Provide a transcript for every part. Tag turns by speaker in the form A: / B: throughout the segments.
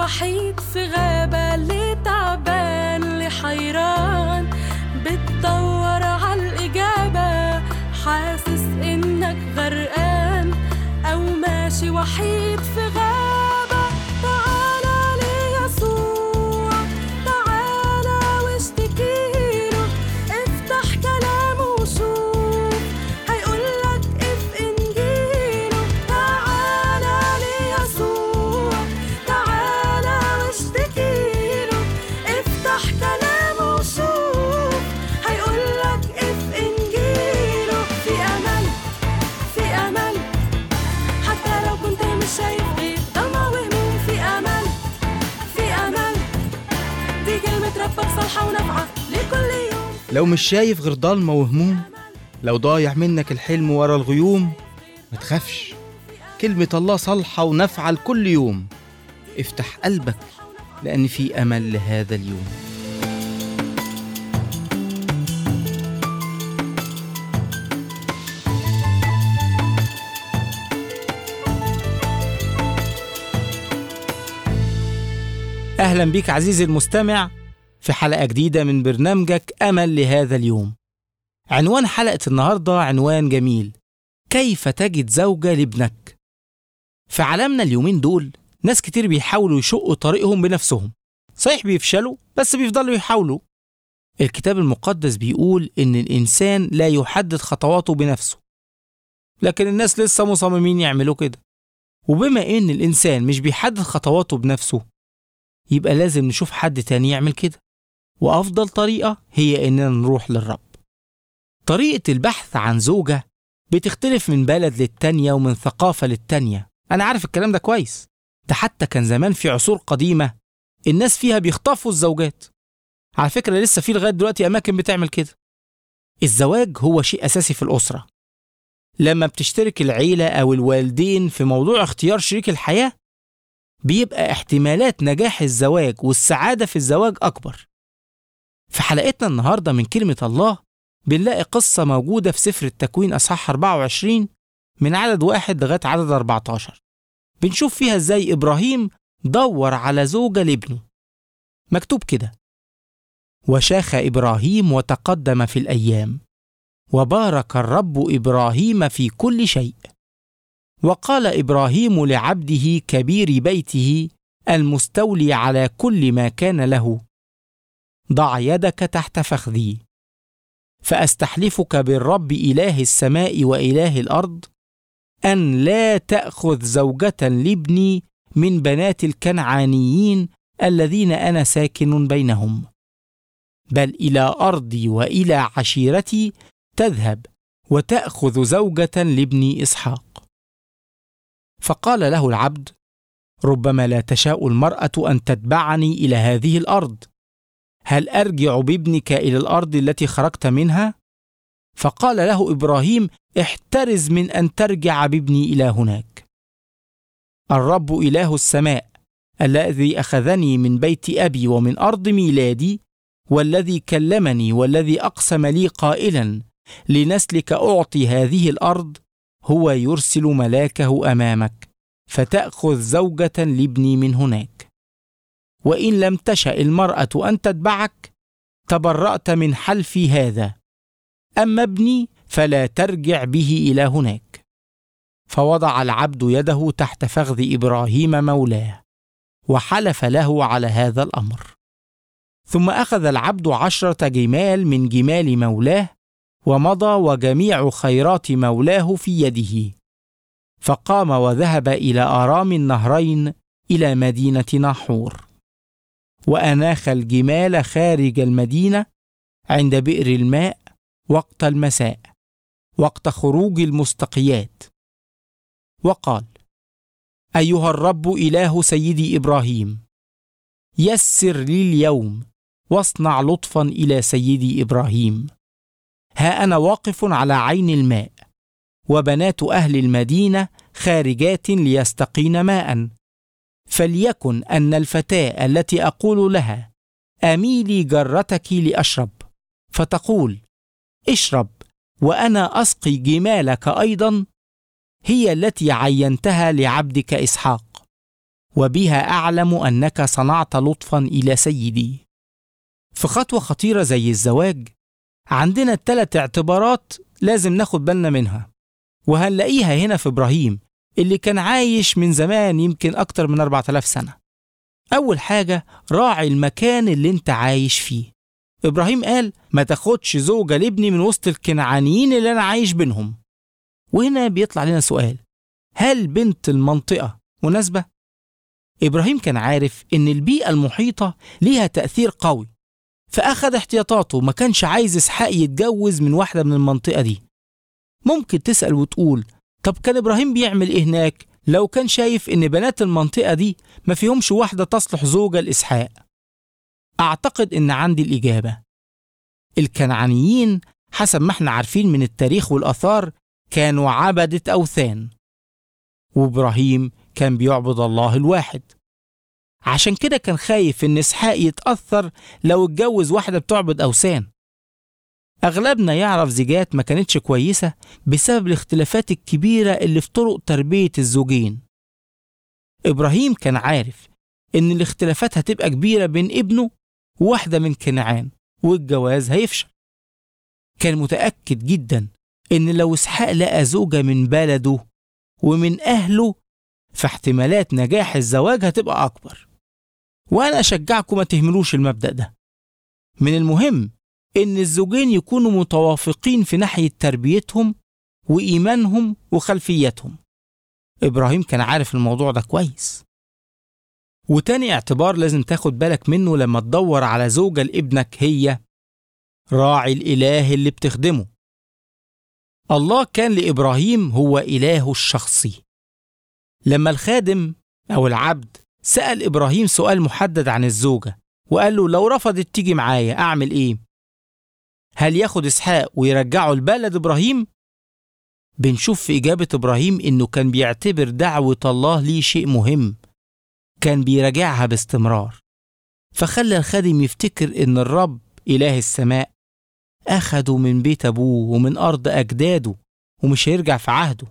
A: وحيد في غابة اللي تعبان اللي حيران بتدور عالإجابة حاسس إنك غرقان أو ماشي وحيد في غابة تعالى ليسوع تعالى واشتكيله افتح كلامه وشوف هيقولك اف انجيله تعالى ليسوع تعالى واشتكيله افتح كلامه وشوف هيقولك اف انجيله في امل في امل حتى لو كنت مش شايف غير ضلمة وهموم في امل في امل دي كلمة ربك صالحة ونافعة لكل يوم
B: لو مش شايف غير ضلمة وهموم لو ضايع منك الحلم ورا الغيوم ما تخافش كلمة الله صالحة ونافعة لكل يوم افتح قلبك لأن في أمل لهذا اليوم أهلا بيك عزيزي المستمع في حلقة جديدة من برنامجك أمل لهذا اليوم. عنوان حلقة النهاردة عنوان جميل كيف تجد زوجة لابنك؟ في عالمنا اليومين دول ناس كتير بيحاولوا يشقوا طريقهم بنفسهم صحيح بيفشلوا بس بيفضلوا يحاولوا الكتاب المقدس بيقول إن الإنسان لا يحدد خطواته بنفسه لكن الناس لسه مصممين يعملوا كده وبما إن الإنسان مش بيحدد خطواته بنفسه يبقى لازم نشوف حد تاني يعمل كده وأفضل طريقة هي إننا نروح للرب طريقة البحث عن زوجة بتختلف من بلد للتانية ومن ثقافة للتانية أنا عارف الكلام ده كويس ده حتى كان زمان في عصور قديمة الناس فيها بيخطفوا الزوجات على فكرة لسه في لغاية دلوقتي أماكن بتعمل كده الزواج هو شيء أساسي في الأسرة لما بتشترك العيلة أو الوالدين في موضوع اختيار شريك الحياة بيبقى احتمالات نجاح الزواج والسعادة في الزواج أكبر. في حلقتنا النهاردة من كلمة الله بنلاقي قصة موجودة في سفر التكوين أصحاح 24 من عدد واحد لغاية عدد 14 بنشوف فيها ازاي إبراهيم دور على زوجة لابنه مكتوب كده وشاخ إبراهيم وتقدم في الأيام وبارك الرب إبراهيم في كل شيء وقال ابراهيم لعبده كبير بيته المستولي على كل ما كان له ضع يدك تحت فخذي فاستحلفك بالرب اله السماء واله الارض ان لا تاخذ زوجه لابني من بنات الكنعانيين الذين انا ساكن بينهم بل الى ارضي والى عشيرتي تذهب وتاخذ زوجه لابني اسحاق فقال له العبد ربما لا تشاء المراه ان تتبعني الى هذه الارض هل ارجع بابنك الى الارض التي خرجت منها فقال له ابراهيم احترز من ان ترجع بابني الى هناك الرب اله السماء الذي اخذني من بيت ابي ومن ارض ميلادي والذي كلمني والذي اقسم لي قائلا لنسلك اعطي هذه الارض هو يرسل ملاكه امامك فتاخذ زوجه لابني من هناك وان لم تشا المراه ان تتبعك تبرات من حلفي هذا اما ابني فلا ترجع به الى هناك فوضع العبد يده تحت فخذ ابراهيم مولاه وحلف له على هذا الامر ثم اخذ العبد عشره جمال من جمال مولاه ومضى وجميع خيرات مولاه في يده فقام وذهب الى ارام النهرين الى مدينه ناحور واناخ الجمال خارج المدينه عند بئر الماء وقت المساء وقت خروج المستقيات وقال ايها الرب اله سيدي ابراهيم يسر لي اليوم واصنع لطفا الى سيدي ابراهيم ها انا واقف على عين الماء وبنات اهل المدينه خارجات ليستقين ماء فليكن ان الفتاه التي اقول لها اميلي جرتك لاشرب فتقول اشرب وانا اسقي جمالك ايضا هي التي عينتها لعبدك اسحاق وبها أعلم أنك صنعت لطفا إلى سيدي في خطوة خطيرة زي الزواج عندنا ثلاث اعتبارات لازم ناخد بالنا منها وهنلاقيها هنا في إبراهيم اللي كان عايش من زمان يمكن أكتر من 4000 سنة أول حاجة راعي المكان اللي انت عايش فيه إبراهيم قال ما تاخدش زوجة لابني من وسط الكنعانيين اللي أنا عايش بينهم وهنا بيطلع لنا سؤال هل بنت المنطقة مناسبة؟ إبراهيم كان عارف إن البيئة المحيطة ليها تأثير قوي فأخذ احتياطاته ما كانش عايز إسحاق يتجوز من واحدة من المنطقة دي ممكن تسأل وتقول طب كان إبراهيم بيعمل إيه هناك لو كان شايف إن بنات المنطقة دي ما فيهمش واحدة تصلح زوجة لإسحاق أعتقد إن عندي الإجابة الكنعانيين حسب ما احنا عارفين من التاريخ والآثار كانوا عبدة أوثان وإبراهيم كان بيعبد الله الواحد عشان كده كان خايف إن إسحاق يتأثر لو اتجوز واحدة بتعبد أوثان أغلبنا يعرف زيجات ما كانتش كويسة بسبب الاختلافات الكبيرة اللي في طرق تربية الزوجين إبراهيم كان عارف إن الاختلافات هتبقى كبيرة بين ابنه وواحدة من كنعان والجواز هيفشل كان متأكد جدا إن لو إسحاق لقى زوجة من بلده ومن أهله فاحتمالات نجاح الزواج هتبقى أكبر وأنا أشجعكم ما تهملوش المبدأ ده من المهم إن الزوجين يكونوا متوافقين في ناحية تربيتهم وإيمانهم وخلفيتهم إبراهيم كان عارف الموضوع ده كويس وتاني اعتبار لازم تاخد بالك منه لما تدور على زوجة لابنك هي راعي الإله اللي بتخدمه الله كان لإبراهيم هو إلهه الشخصي لما الخادم أو العبد سأل إبراهيم سؤال محدد عن الزوجة وقال له لو رفضت تيجي معايا أعمل إيه؟ هل ياخد إسحاق ويرجعه لبلد إبراهيم؟ بنشوف في إجابة إبراهيم إنه كان بيعتبر دعوة الله ليه شيء مهم كان بيراجعها باستمرار فخلى الخادم يفتكر إن الرب إله السماء أخده من بيت أبوه ومن أرض أجداده ومش هيرجع في عهده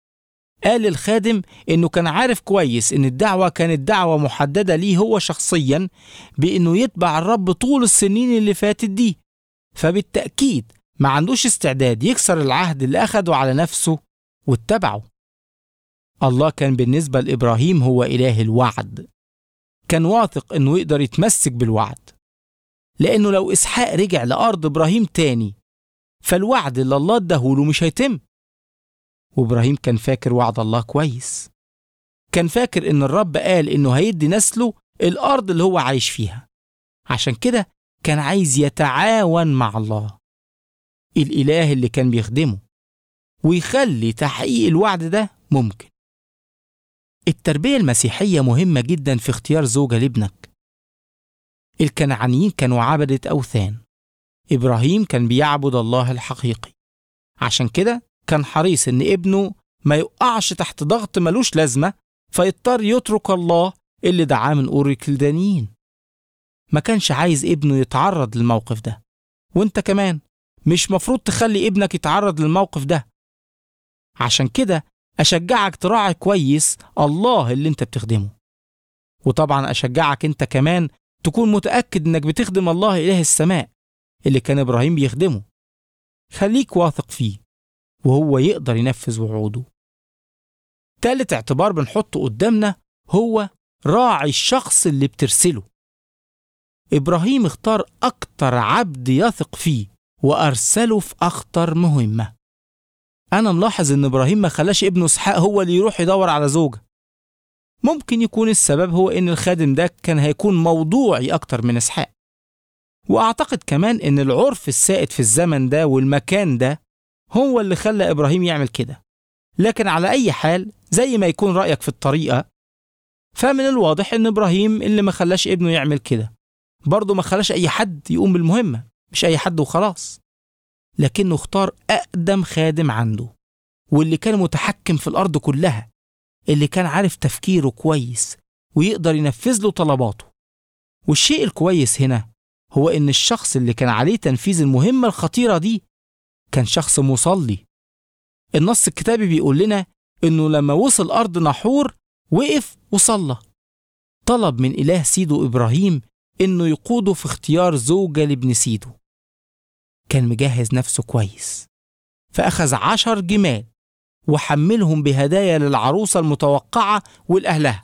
B: قال الخادم إنه كان عارف كويس إن الدعوة كانت دعوة محددة ليه هو شخصيا بإنه يتبع الرب طول السنين اللي فاتت دي فبالتأكيد ما عندوش استعداد يكسر العهد اللي أخده على نفسه واتبعه الله كان بالنسبة لإبراهيم هو إله الوعد كان واثق إنه يقدر يتمسك بالوعد لأنه لو إسحاق رجع لأرض إبراهيم تاني فالوعد اللي الله اداهوله مش هيتم وإبراهيم كان فاكر وعد الله كويس كان فاكر إن الرب قال إنه هيدي نسله الأرض اللي هو عايش فيها عشان كده كان عايز يتعاون مع الله الإله اللي كان بيخدمه ويخلي تحقيق الوعد ده ممكن التربية المسيحية مهمة جدا في اختيار زوجة لابنك الكنعانيين كانوا عبدة أوثان إبراهيم كان بيعبد الله الحقيقي عشان كده كان حريص إن ابنه ما يقعش تحت ضغط ملوش لازمة فيضطر يترك الله اللي دعاه من أور الكلدانيين ما كانش عايز ابنه يتعرض للموقف ده وانت كمان مش مفروض تخلي ابنك يتعرض للموقف ده عشان كده أشجعك تراعي كويس الله اللي انت بتخدمه وطبعا أشجعك انت كمان تكون متأكد انك بتخدم الله إله السماء اللي كان إبراهيم بيخدمه خليك واثق فيه وهو يقدر ينفذ وعوده تالت اعتبار بنحطه قدامنا هو راعي الشخص اللي بترسله إبراهيم اختار أكتر عبد يثق فيه وأرسله في أخطر مهمة أنا ملاحظ إن إبراهيم ما خلاش ابنه إسحاق هو اللي يروح يدور على زوجة ممكن يكون السبب هو إن الخادم ده كان هيكون موضوعي أكتر من إسحاق وأعتقد كمان إن العرف السائد في الزمن ده والمكان ده هو اللي خلى إبراهيم يعمل كده لكن على أي حال زي ما يكون رأيك في الطريقة فمن الواضح إن إبراهيم اللي ما خلاش ابنه يعمل كده برضه ما خلاش أي حد يقوم بالمهمة مش أي حد وخلاص لكنه اختار أقدم خادم عنده واللي كان متحكم في الأرض كلها اللي كان عارف تفكيره كويس ويقدر ينفذ له طلباته والشيء الكويس هنا هو إن الشخص اللي كان عليه تنفيذ المهمة الخطيرة دي كان شخص مصلي النص الكتابي بيقول لنا إنه لما وصل أرض نحور وقف وصلى طلب من إله سيده إبراهيم إنه يقوده في اختيار زوجة لابن سيده كان مجهز نفسه كويس فأخذ عشر جمال وحملهم بهدايا للعروسة المتوقعة ولأهلها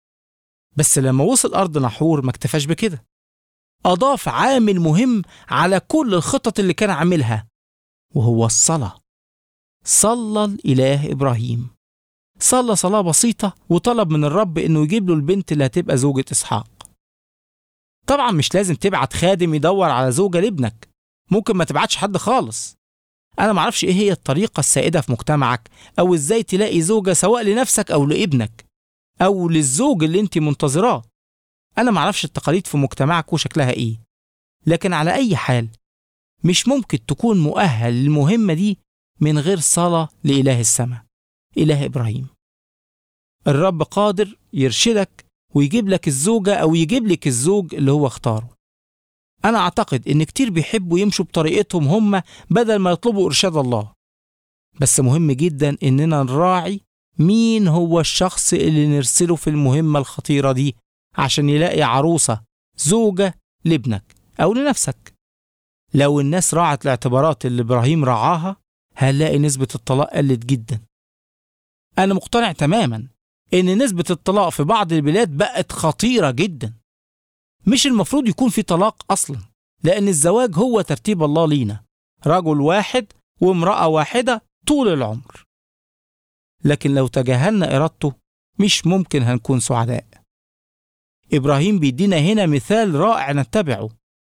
B: بس لما وصل أرض نحور ما اكتفاش بكده أضاف عامل مهم على كل الخطط اللي كان عاملها وهو الصلاة صلى الإله إبراهيم صلى صلاة بسيطة وطلب من الرب إنه يجيب له البنت اللي هتبقى زوجة إسحاق طبعا مش لازم تبعت خادم يدور على زوجة لابنك ممكن ما تبعتش حد خالص أنا معرفش إيه هي الطريقة السائدة في مجتمعك أو إزاي تلاقي زوجة سواء لنفسك أو لابنك أو للزوج اللي أنت منتظراه أنا معرفش التقاليد في مجتمعك وشكلها إيه لكن على أي حال مش ممكن تكون مؤهل للمهمة دي من غير صلاة لإله السماء إله إبراهيم الرب قادر يرشدك ويجيب لك الزوجة أو يجيب لك الزوج اللي هو اختاره أنا أعتقد إن كتير بيحبوا يمشوا بطريقتهم هم بدل ما يطلبوا إرشاد الله بس مهم جدا إننا نراعي مين هو الشخص اللي نرسله في المهمة الخطيرة دي عشان يلاقي عروسة زوجة لابنك أو لنفسك لو الناس راعت الاعتبارات اللي إبراهيم رعاها هنلاقي نسبة الطلاق قلت جدا أنا مقتنع تماما إن نسبة الطلاق في بعض البلاد بقت خطيرة جدا مش المفروض يكون في طلاق أصلا لأن الزواج هو ترتيب الله لينا رجل واحد وامرأة واحدة طول العمر لكن لو تجاهلنا إرادته مش ممكن هنكون سعداء إبراهيم بيدينا هنا مثال رائع نتبعه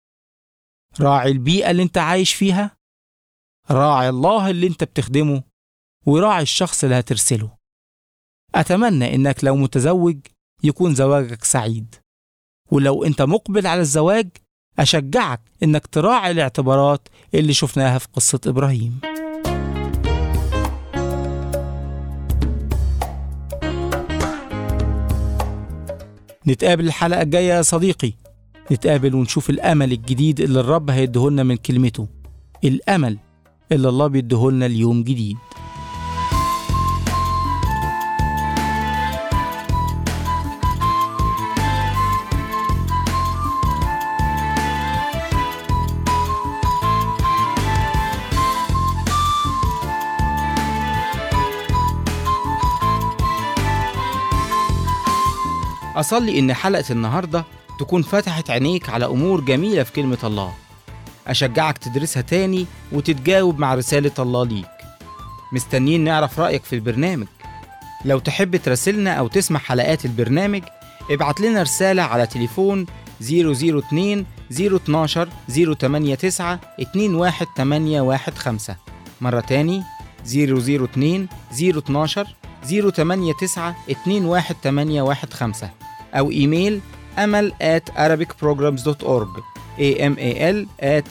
B: راعي البيئة اللي انت عايش فيها راعي الله اللي انت بتخدمه وراعي الشخص اللي هترسله أتمنى إنك لو متزوج يكون زواجك سعيد ولو أنت مقبل على الزواج أشجعك إنك تراعي الاعتبارات اللي شفناها في قصة إبراهيم نتقابل الحلقة الجاية يا صديقي نتقابل ونشوف الأمل الجديد اللي الرب هيديهولنا من كلمته الأمل اللي الله بيديهولنا اليوم جديد أصلي إن حلقة النهاردة تكون فتحت عينيك على أمور جميلة في كلمة الله أشجعك تدرسها تاني وتتجاوب مع رسالة الله ليك مستنيين نعرف رأيك في البرنامج لو تحب تراسلنا أو تسمع حلقات البرنامج ابعت لنا رسالة على تليفون 002 012 089 21815 مرة تاني 002 012 089 21815 أو إيميل أمل at arabicprograms.org amal at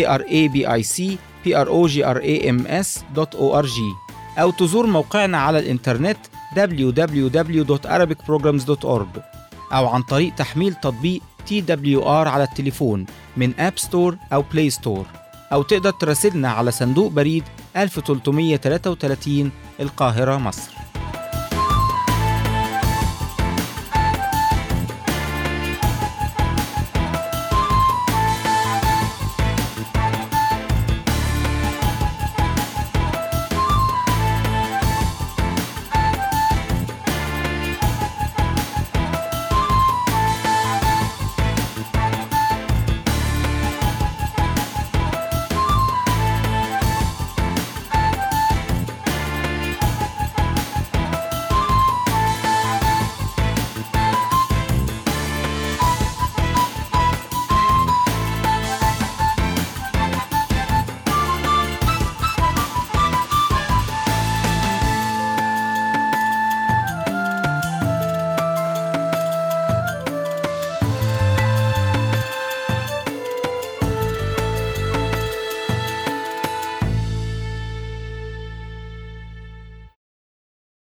B: arabicprograms.org أو تزور موقعنا على الإنترنت www.arabicprograms.org أو عن طريق تحميل تطبيق TWR على التليفون من أب ستور أو بلاي ستور أو تقدر تراسلنا على صندوق بريد 1333 القاهرة مصر